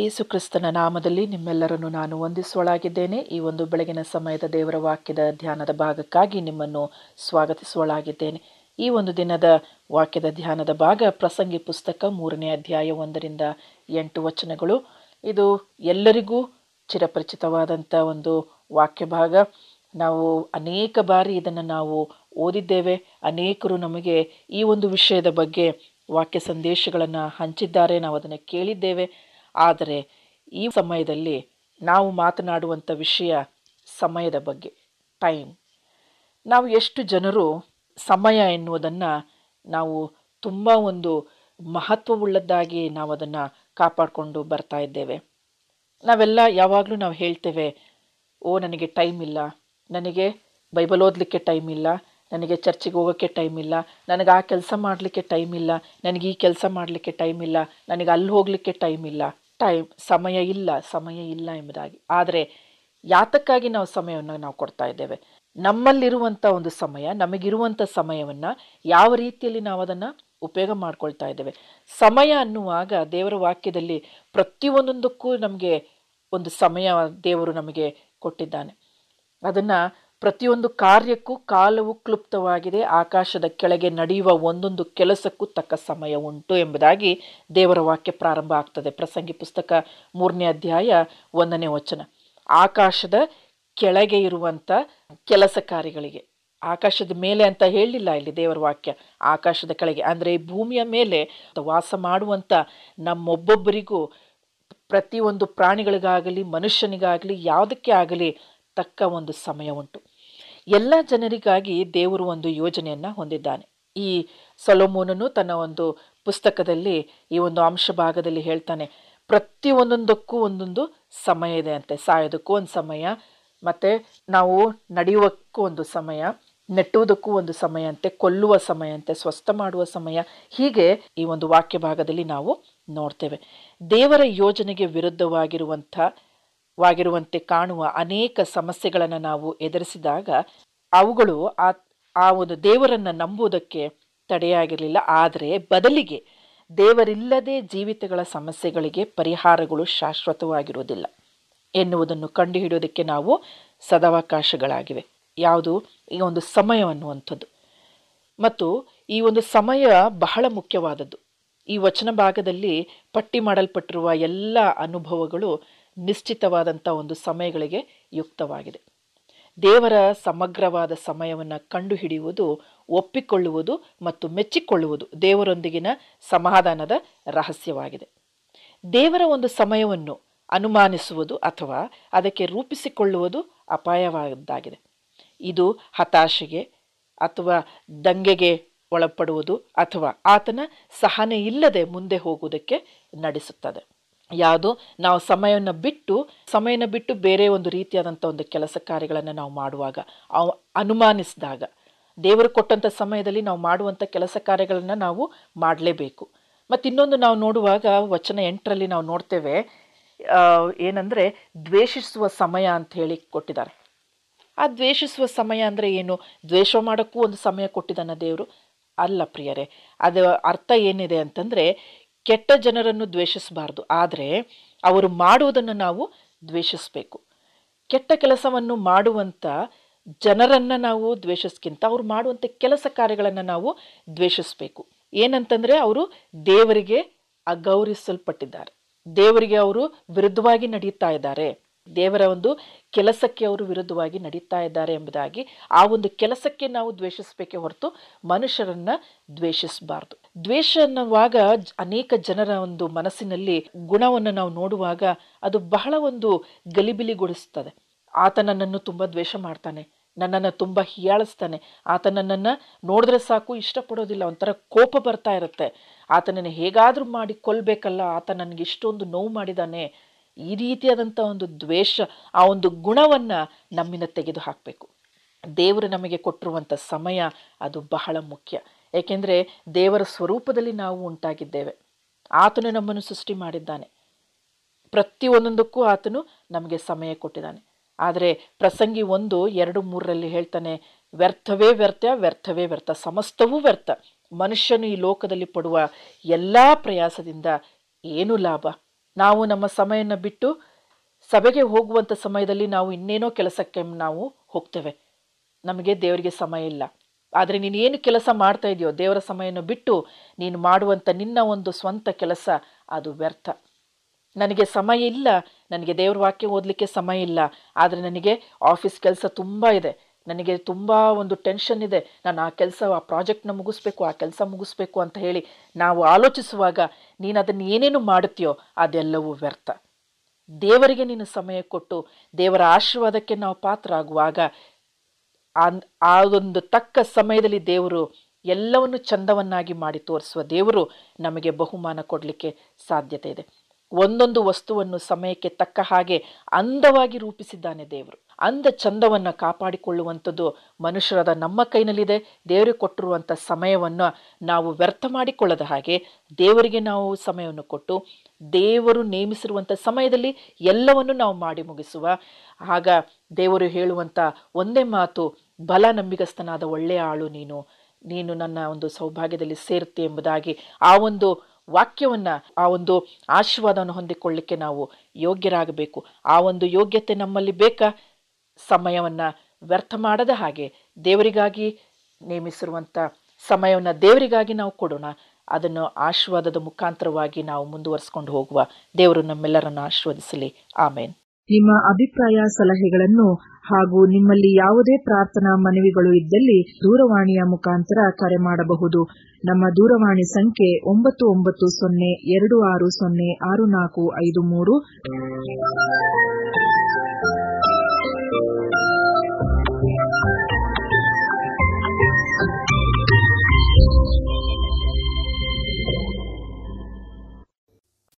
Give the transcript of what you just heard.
ಯೇಸು ಕ್ರಿಸ್ತನ ನಾಮದಲ್ಲಿ ನಿಮ್ಮೆಲ್ಲರನ್ನು ನಾನು ವಂದಿಸುವಳಾಗಿದ್ದೇನೆ ಈ ಒಂದು ಬೆಳಗಿನ ಸಮಯದ ದೇವರ ವಾಕ್ಯದ ಧ್ಯಾನದ ಭಾಗಕ್ಕಾಗಿ ನಿಮ್ಮನ್ನು ಸ್ವಾಗತಿಸುವಳಾಗಿದ್ದೇನೆ ಈ ಒಂದು ದಿನದ ವಾಕ್ಯದ ಧ್ಯಾನದ ಭಾಗ ಪ್ರಸಂಗಿ ಪುಸ್ತಕ ಮೂರನೇ ಅಧ್ಯಾಯ ಒಂದರಿಂದ ಎಂಟು ವಚನಗಳು ಇದು ಎಲ್ಲರಿಗೂ ಚಿರಪರಿಚಿತವಾದಂಥ ಒಂದು ವಾಕ್ಯ ಭಾಗ ನಾವು ಅನೇಕ ಬಾರಿ ಇದನ್ನು ನಾವು ಓದಿದ್ದೇವೆ ಅನೇಕರು ನಮಗೆ ಈ ಒಂದು ವಿಷಯದ ಬಗ್ಗೆ ವಾಕ್ಯ ಸಂದೇಶಗಳನ್ನು ಹಂಚಿದ್ದಾರೆ ನಾವು ಅದನ್ನು ಕೇಳಿದ್ದೇವೆ ಆದರೆ ಈ ಸಮಯದಲ್ಲಿ ನಾವು ಮಾತನಾಡುವಂಥ ವಿಷಯ ಸಮಯದ ಬಗ್ಗೆ ಟೈಮ್ ನಾವು ಎಷ್ಟು ಜನರು ಸಮಯ ಎನ್ನುವುದನ್ನು ನಾವು ತುಂಬ ಒಂದು ಮಹತ್ವವುಳ್ಳದ್ದಾಗಿ ನಾವು ಅದನ್ನು ಕಾಪಾಡಿಕೊಂಡು ಬರ್ತಾ ಇದ್ದೇವೆ ನಾವೆಲ್ಲ ಯಾವಾಗಲೂ ನಾವು ಹೇಳ್ತೇವೆ ಓ ನನಗೆ ಟೈಮ್ ಇಲ್ಲ ನನಗೆ ಬೈಬಲ್ ಓದಲಿಕ್ಕೆ ಟೈಮ್ ಇಲ್ಲ ನನಗೆ ಚರ್ಚಿಗೆ ಹೋಗೋಕ್ಕೆ ಟೈಮ್ ಇಲ್ಲ ನನಗೆ ಆ ಕೆಲಸ ಮಾಡಲಿಕ್ಕೆ ಟೈಮ್ ಇಲ್ಲ ನನಗೆ ಈ ಕೆಲಸ ಮಾಡಲಿಕ್ಕೆ ಟೈಮ್ ಇಲ್ಲ ನನಗೆ ಅಲ್ಲಿ ಹೋಗಲಿಕ್ಕೆ ಟೈಮ್ ಇಲ್ಲ ಟೈಮ್ ಸಮಯ ಇಲ್ಲ ಸಮಯ ಇಲ್ಲ ಎಂಬುದಾಗಿ ಆದರೆ ಯಾತಕ್ಕಾಗಿ ನಾವು ಸಮಯವನ್ನು ನಾವು ಕೊಡ್ತಾ ಇದ್ದೇವೆ ನಮ್ಮಲ್ಲಿರುವಂಥ ಒಂದು ಸಮಯ ನಮಗಿರುವಂಥ ಸಮಯವನ್ನು ಯಾವ ರೀತಿಯಲ್ಲಿ ನಾವು ಅದನ್ನು ಉಪಯೋಗ ಮಾಡ್ಕೊಳ್ತಾ ಇದ್ದೇವೆ ಸಮಯ ಅನ್ನುವಾಗ ದೇವರ ವಾಕ್ಯದಲ್ಲಿ ಪ್ರತಿಯೊಂದೊಂದಕ್ಕೂ ನಮಗೆ ಒಂದು ಸಮಯ ದೇವರು ನಮಗೆ ಕೊಟ್ಟಿದ್ದಾನೆ ಅದನ್ನು ಪ್ರತಿಯೊಂದು ಕಾರ್ಯಕ್ಕೂ ಕಾಲವು ಕ್ಲುಪ್ತವಾಗಿದೆ ಆಕಾಶದ ಕೆಳಗೆ ನಡೆಯುವ ಒಂದೊಂದು ಕೆಲಸಕ್ಕೂ ತಕ್ಕ ಸಮಯ ಉಂಟು ಎಂಬುದಾಗಿ ದೇವರ ವಾಕ್ಯ ಪ್ರಾರಂಭ ಆಗ್ತದೆ ಪ್ರಸಂಗಿ ಪುಸ್ತಕ ಮೂರನೇ ಅಧ್ಯಾಯ ಒಂದನೇ ವಚನ ಆಕಾಶದ ಕೆಳಗೆ ಇರುವಂಥ ಕೆಲಸ ಕಾರ್ಯಗಳಿಗೆ ಆಕಾಶದ ಮೇಲೆ ಅಂತ ಹೇಳಲಿಲ್ಲ ಇಲ್ಲಿ ದೇವರ ವಾಕ್ಯ ಆಕಾಶದ ಕೆಳಗೆ ಅಂದರೆ ಈ ಭೂಮಿಯ ಮೇಲೆ ವಾಸ ಮಾಡುವಂಥ ನಮ್ಮೊಬ್ಬೊಬ್ಬರಿಗೂ ಪ್ರತಿಯೊಂದು ಪ್ರಾಣಿಗಳಿಗಾಗಲಿ ಮನುಷ್ಯನಿಗಾಗಲಿ ಯಾವುದಕ್ಕೆ ಆಗಲಿ ತಕ್ಕ ಒಂದು ಸಮಯ ಉಂಟು ಎಲ್ಲ ಜನರಿಗಾಗಿ ದೇವರು ಒಂದು ಯೋಜನೆಯನ್ನು ಹೊಂದಿದ್ದಾನೆ ಈ ಸೊಲೋಮೋನನು ತನ್ನ ಒಂದು ಪುಸ್ತಕದಲ್ಲಿ ಈ ಒಂದು ಅಂಶ ಭಾಗದಲ್ಲಿ ಹೇಳ್ತಾನೆ ಪ್ರತಿ ಒಂದೊಂದಕ್ಕೂ ಒಂದೊಂದು ಸಮಯ ಇದೆ ಅಂತೆ ಸಾಯೋದಕ್ಕೂ ಒಂದು ಸಮಯ ಮತ್ತು ನಾವು ನಡೆಯುವಕ್ಕೂ ಒಂದು ಸಮಯ ನೆಟ್ಟುವುದಕ್ಕೂ ಒಂದು ಸಮಯ ಅಂತೆ ಕೊಲ್ಲುವ ಸಮಯ ಅಂತೆ ಸ್ವಸ್ಥ ಮಾಡುವ ಸಮಯ ಹೀಗೆ ಈ ಒಂದು ವಾಕ್ಯ ಭಾಗದಲ್ಲಿ ನಾವು ನೋಡ್ತೇವೆ ದೇವರ ಯೋಜನೆಗೆ ವಿರುದ್ಧವಾಗಿರುವಂಥ ವಾಗಿರುವಂತೆ ಕಾಣುವ ಅನೇಕ ಸಮಸ್ಯೆಗಳನ್ನು ನಾವು ಎದುರಿಸಿದಾಗ ಅವುಗಳು ಆ ಆ ಒಂದು ದೇವರನ್ನು ನಂಬುವುದಕ್ಕೆ ತಡೆಯಾಗಿರಲಿಲ್ಲ ಆದರೆ ಬದಲಿಗೆ ದೇವರಿಲ್ಲದೆ ಜೀವಿತಗಳ ಸಮಸ್ಯೆಗಳಿಗೆ ಪರಿಹಾರಗಳು ಶಾಶ್ವತವಾಗಿರುವುದಿಲ್ಲ ಎನ್ನುವುದನ್ನು ಕಂಡುಹಿಡಿಯೋದಕ್ಕೆ ನಾವು ಸದಾವಕಾಶಗಳಾಗಿವೆ ಯಾವುದು ಈ ಒಂದು ಸಮಯ ಅನ್ನುವಂಥದ್ದು ಮತ್ತು ಈ ಒಂದು ಸಮಯ ಬಹಳ ಮುಖ್ಯವಾದದ್ದು ಈ ವಚನ ಭಾಗದಲ್ಲಿ ಪಟ್ಟಿ ಮಾಡಲ್ಪಟ್ಟಿರುವ ಎಲ್ಲ ಅನುಭವಗಳು ನಿಶ್ಚಿತವಾದಂಥ ಒಂದು ಸಮಯಗಳಿಗೆ ಯುಕ್ತವಾಗಿದೆ ದೇವರ ಸಮಗ್ರವಾದ ಸಮಯವನ್ನು ಕಂಡುಹಿಡಿಯುವುದು ಒಪ್ಪಿಕೊಳ್ಳುವುದು ಮತ್ತು ಮೆಚ್ಚಿಕೊಳ್ಳುವುದು ದೇವರೊಂದಿಗಿನ ಸಮಾಧಾನದ ರಹಸ್ಯವಾಗಿದೆ ದೇವರ ಒಂದು ಸಮಯವನ್ನು ಅನುಮಾನಿಸುವುದು ಅಥವಾ ಅದಕ್ಕೆ ರೂಪಿಸಿಕೊಳ್ಳುವುದು ಅಪಾಯವಾದದ್ದಾಗಿದೆ ಇದು ಹತಾಶೆಗೆ ಅಥವಾ ದಂಗೆಗೆ ಒಳಪಡುವುದು ಅಥವಾ ಆತನ ಸಹನೆ ಇಲ್ಲದೆ ಮುಂದೆ ಹೋಗುವುದಕ್ಕೆ ನಡೆಸುತ್ತದೆ ಯಾವುದು ನಾವು ಸಮಯವನ್ನು ಬಿಟ್ಟು ಸಮಯನ ಬಿಟ್ಟು ಬೇರೆ ಒಂದು ರೀತಿಯಾದಂಥ ಒಂದು ಕೆಲಸ ಕಾರ್ಯಗಳನ್ನು ನಾವು ಮಾಡುವಾಗ ಅವ್ ಅನುಮಾನಿಸಿದಾಗ ದೇವರು ಕೊಟ್ಟಂಥ ಸಮಯದಲ್ಲಿ ನಾವು ಮಾಡುವಂಥ ಕೆಲಸ ಕಾರ್ಯಗಳನ್ನು ನಾವು ಮಾಡಲೇಬೇಕು ಮತ್ತು ಇನ್ನೊಂದು ನಾವು ನೋಡುವಾಗ ವಚನ ಎಂಟರಲ್ಲಿ ನಾವು ನೋಡ್ತೇವೆ ಏನಂದರೆ ದ್ವೇಷಿಸುವ ಸಮಯ ಅಂತ ಹೇಳಿ ಕೊಟ್ಟಿದ್ದಾರೆ ಆ ದ್ವೇಷಿಸುವ ಸಮಯ ಅಂದರೆ ಏನು ದ್ವೇಷ ಮಾಡೋಕ್ಕೂ ಒಂದು ಸಮಯ ಕೊಟ್ಟಿದ್ದಾನ ದೇವರು ಅಲ್ಲ ಪ್ರಿಯರೇ ಅದು ಅರ್ಥ ಏನಿದೆ ಅಂತಂದರೆ ಕೆಟ್ಟ ಜನರನ್ನು ದ್ವೇಷಿಸಬಾರ್ದು ಆದರೆ ಅವರು ಮಾಡುವುದನ್ನು ನಾವು ದ್ವೇಷಿಸಬೇಕು ಕೆಟ್ಟ ಕೆಲಸವನ್ನು ಮಾಡುವಂಥ ಜನರನ್ನು ನಾವು ದ್ವೇಷಸ್ಕಿಂತ ಅವ್ರು ಮಾಡುವಂಥ ಕೆಲಸ ಕಾರ್ಯಗಳನ್ನು ನಾವು ದ್ವೇಷಿಸಬೇಕು ಏನಂತಂದರೆ ಅವರು ದೇವರಿಗೆ ಅಗೌರವಿಸಲ್ಪಟ್ಟಿದ್ದಾರೆ ದೇವರಿಗೆ ಅವರು ವಿರುದ್ಧವಾಗಿ ನಡೀತಾ ಇದ್ದಾರೆ ದೇವರ ಒಂದು ಕೆಲಸಕ್ಕೆ ಅವರು ವಿರುದ್ಧವಾಗಿ ನಡೀತಾ ಇದ್ದಾರೆ ಎಂಬುದಾಗಿ ಆ ಒಂದು ಕೆಲಸಕ್ಕೆ ನಾವು ದ್ವೇಷಿಸಬೇಕೇ ಹೊರತು ಮನುಷ್ಯರನ್ನ ದ್ವೇಷಿಸಬಾರ್ದು ದ್ವೇಷ ಅನ್ನುವಾಗ ಅನೇಕ ಜನರ ಒಂದು ಮನಸ್ಸಿನಲ್ಲಿ ಗುಣವನ್ನು ನಾವು ನೋಡುವಾಗ ಅದು ಬಹಳ ಒಂದು ಗಲಿಬಿಲಿಗೊಳಿಸ್ತದೆ ಆತ ನನ್ನನ್ನು ತುಂಬ ದ್ವೇಷ ಮಾಡ್ತಾನೆ ನನ್ನನ್ನು ತುಂಬ ಹೀಯಾಳಿಸ್ತಾನೆ ಆತ ನನ್ನನ್ನು ನೋಡಿದ್ರೆ ಸಾಕು ಇಷ್ಟಪಡೋದಿಲ್ಲ ಒಂಥರ ಕೋಪ ಬರ್ತಾ ಇರುತ್ತೆ ಆತನನ್ನು ಹೇಗಾದರೂ ಮಾಡಿ ಕೊಲ್ಲಬೇಕಲ್ಲ ಆತ ನನಗೆ ಇಷ್ಟೊಂದು ನೋವು ಮಾಡಿದ್ದಾನೆ ಈ ರೀತಿಯಾದಂಥ ಒಂದು ದ್ವೇಷ ಆ ಒಂದು ಗುಣವನ್ನು ನಮ್ಮಿಂದ ತೆಗೆದು ಹಾಕಬೇಕು ದೇವರು ನಮಗೆ ಕೊಟ್ಟಿರುವಂಥ ಸಮಯ ಅದು ಬಹಳ ಮುಖ್ಯ ಏಕೆಂದರೆ ದೇವರ ಸ್ವರೂಪದಲ್ಲಿ ನಾವು ಉಂಟಾಗಿದ್ದೇವೆ ಆತನು ನಮ್ಮನ್ನು ಸೃಷ್ಟಿ ಮಾಡಿದ್ದಾನೆ ಪ್ರತಿ ಒಂದೊಂದಕ್ಕೂ ಆತನು ನಮಗೆ ಸಮಯ ಕೊಟ್ಟಿದ್ದಾನೆ ಆದರೆ ಪ್ರಸಂಗಿ ಒಂದು ಎರಡು ಮೂರರಲ್ಲಿ ಹೇಳ್ತಾನೆ ವ್ಯರ್ಥವೇ ವ್ಯರ್ಥ ವ್ಯರ್ಥವೇ ವ್ಯರ್ಥ ಸಮಸ್ತವೂ ವ್ಯರ್ಥ ಮನುಷ್ಯನು ಈ ಲೋಕದಲ್ಲಿ ಪಡುವ ಎಲ್ಲ ಪ್ರಯಾಸದಿಂದ ಏನು ಲಾಭ ನಾವು ನಮ್ಮ ಸಮಯನ ಬಿಟ್ಟು ಸಭೆಗೆ ಹೋಗುವಂಥ ಸಮಯದಲ್ಲಿ ನಾವು ಇನ್ನೇನೋ ಕೆಲಸಕ್ಕೆ ನಾವು ಹೋಗ್ತೇವೆ ನಮಗೆ ದೇವರಿಗೆ ಸಮಯ ಇಲ್ಲ ಆದರೆ ನೀನು ಏನು ಕೆಲಸ ಮಾಡ್ತಾ ಇದೆಯೋ ದೇವರ ಸಮಯನ ಬಿಟ್ಟು ನೀನು ಮಾಡುವಂಥ ನಿನ್ನ ಒಂದು ಸ್ವಂತ ಕೆಲಸ ಅದು ವ್ಯರ್ಥ ನನಗೆ ಸಮಯ ಇಲ್ಲ ನನಗೆ ದೇವ್ರ ವಾಕ್ಯ ಓದಲಿಕ್ಕೆ ಸಮಯ ಇಲ್ಲ ಆದರೆ ನನಗೆ ಆಫೀಸ್ ಕೆಲಸ ತುಂಬ ಇದೆ ನನಗೆ ತುಂಬ ಒಂದು ಟೆನ್ಷನ್ ಇದೆ ನಾನು ಆ ಕೆಲಸ ಆ ಪ್ರಾಜೆಕ್ಟ್ನ ಮುಗಿಸ್ಬೇಕು ಆ ಕೆಲಸ ಮುಗಿಸ್ಬೇಕು ಅಂತ ಹೇಳಿ ನಾವು ಆಲೋಚಿಸುವಾಗ ನೀನು ಅದನ್ನು ಏನೇನು ಮಾಡುತ್ತೀಯೋ ಅದೆಲ್ಲವೂ ವ್ಯರ್ಥ ದೇವರಿಗೆ ನೀನು ಸಮಯ ಕೊಟ್ಟು ದೇವರ ಆಶೀರ್ವಾದಕ್ಕೆ ನಾವು ಪಾತ್ರ ಆಗುವಾಗ ಆ ಒಂದು ತಕ್ಕ ಸಮಯದಲ್ಲಿ ದೇವರು ಎಲ್ಲವನ್ನು ಚಂದವನ್ನಾಗಿ ಮಾಡಿ ತೋರಿಸುವ ದೇವರು ನಮಗೆ ಬಹುಮಾನ ಕೊಡಲಿಕ್ಕೆ ಸಾಧ್ಯತೆ ಇದೆ ಒಂದೊಂದು ವಸ್ತುವನ್ನು ಸಮಯಕ್ಕೆ ತಕ್ಕ ಹಾಗೆ ಅಂದವಾಗಿ ರೂಪಿಸಿದ್ದಾನೆ ದೇವರು ಅಂದ ಚಂದವನ್ನು ಕಾಪಾಡಿಕೊಳ್ಳುವಂಥದ್ದು ಮನುಷ್ಯರಾದ ನಮ್ಮ ಕೈನಲ್ಲಿದೆ ದೇವರಿಗೆ ಕೊಟ್ಟಿರುವಂಥ ಸಮಯವನ್ನು ನಾವು ವ್ಯರ್ಥ ಮಾಡಿಕೊಳ್ಳದ ಹಾಗೆ ದೇವರಿಗೆ ನಾವು ಸಮಯವನ್ನು ಕೊಟ್ಟು ದೇವರು ನೇಮಿಸಿರುವಂಥ ಸಮಯದಲ್ಲಿ ಎಲ್ಲವನ್ನು ನಾವು ಮಾಡಿ ಮುಗಿಸುವ ಆಗ ದೇವರು ಹೇಳುವಂಥ ಒಂದೇ ಮಾತು ಬಲ ನಂಬಿಗಸ್ತನಾದ ಒಳ್ಳೆಯ ಆಳು ನೀನು ನೀನು ನನ್ನ ಒಂದು ಸೌಭಾಗ್ಯದಲ್ಲಿ ಸೇರುತ್ತೆ ಎಂಬುದಾಗಿ ಆ ಒಂದು ವಾಕ್ಯವನ್ನು ಆ ಒಂದು ಆಶೀರ್ವಾದವನ್ನು ಹೊಂದಿಕೊಳ್ಳಿಕ್ಕೆ ನಾವು ಯೋಗ್ಯರಾಗಬೇಕು ಆ ಒಂದು ಯೋಗ್ಯತೆ ನಮ್ಮಲ್ಲಿ ಬೇಕಾ ಸಮಯವನ್ನು ವ್ಯರ್ಥ ಮಾಡದ ಹಾಗೆ ದೇವರಿಗಾಗಿ ನೇಮಿಸಿರುವಂಥ ಸಮಯವನ್ನು ದೇವರಿಗಾಗಿ ನಾವು ಕೊಡೋಣ ಅದನ್ನು ಆಶೀರ್ವಾದದ ಮುಖಾಂತರವಾಗಿ ನಾವು ಮುಂದುವರಿಸ್ಕೊಂಡು ಹೋಗುವ ದೇವರು ನಮ್ಮೆಲ್ಲರನ್ನು ಆಶೀರ್ವದಿಸಲಿ ಆಮೇನ್ ನಿಮ್ಮ ಅಭಿಪ್ರಾಯ ಸಲಹೆಗಳನ್ನು ಹಾಗೂ ನಿಮ್ಮಲ್ಲಿ ಯಾವುದೇ ಪ್ರಾರ್ಥನಾ ಮನವಿಗಳು ಇದ್ದಲ್ಲಿ ದೂರವಾಣಿಯ ಮುಖಾಂತರ ಕರೆ ಮಾಡಬಹುದು ನಮ್ಮ ದೂರವಾಣಿ ಸಂಖ್ಯೆ ಒಂಬತ್ತು ಒಂಬತ್ತು ಸೊನ್ನೆ ಎರಡು ಆರು ಸೊನ್ನೆ ಆರು ನಾಲ್ಕು ಐದು ಮೂರು